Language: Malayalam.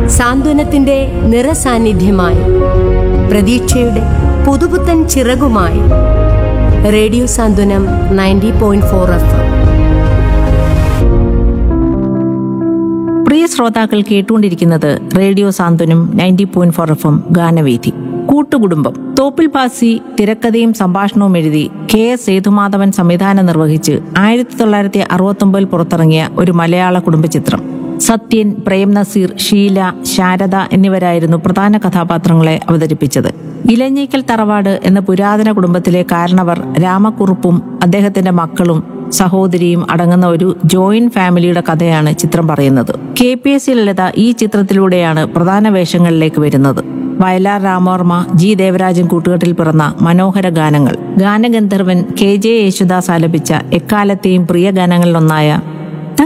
സാന്ത്വനത്തിന്റെ നിറസാന്നിധ്യമായി പ്രതീക്ഷയുടെ പുതുപുത്തൻ ചിറകുമായി radio Santhwanam ninety point four F പ്രിയ ശ്രോതാക്കൾ കേട്ടുകൊണ്ടിരിക്കുന്നത് radio Santhwanam ninety point four F M ഗാനവേദി കൂട്ടുകുടുംബം തോപ്പിൽ പാസി തിരക്കഥയും സംഭാഷണവും എഴുതി കെ എസ് സേതുമാധവൻ സംവിധാനം നിർവഹിച്ച് ആയിരത്തി തൊള്ളായിരത്തി അറുപത്തൊമ്പതിൽ പുറത്തിറങ്ങിയ ഒരു മലയാള കുടുംബചിത്രം സത്യൻ പ്രേം നസീർ ഷീല ശാരദ എന്നിവരായിരുന്നു പ്രധാന കഥാപാത്രങ്ങളെ അവതരിപ്പിച്ചത് ഇലഞ്ഞിക്കൽ തറവാട് എന്ന പുരാതന കുടുംബത്തിലെ കാരണവർ രാമക്കുറുപ്പും അദ്ദേഹത്തിന്റെ മക്കളും സഹോദരിയും അടങ്ങുന്ന ഒരു ജോയിന്റ് ഫാമിലിയുടെ കഥയാണ് ചിത്രം പറയുന്നത് K P S C Lalitha ഈ ചിത്രത്തിലൂടെയാണ് പ്രധാന വേഷങ്ങളിലേക്ക് വരുന്നത് വയലാർ രാമവർമ്മ ജി ദേവരാജൻ കൂട്ടുകെട്ടിൽ പിറന്ന മനോഹര ഗാനങ്ങൾ ഗാനഗന്ധർവൻ കെ ജെ യേശുദാസ് ആലപിച്ച എക്കാലത്തെയും പ്രിയ ഗാനങ്ങളിലൊന്നായ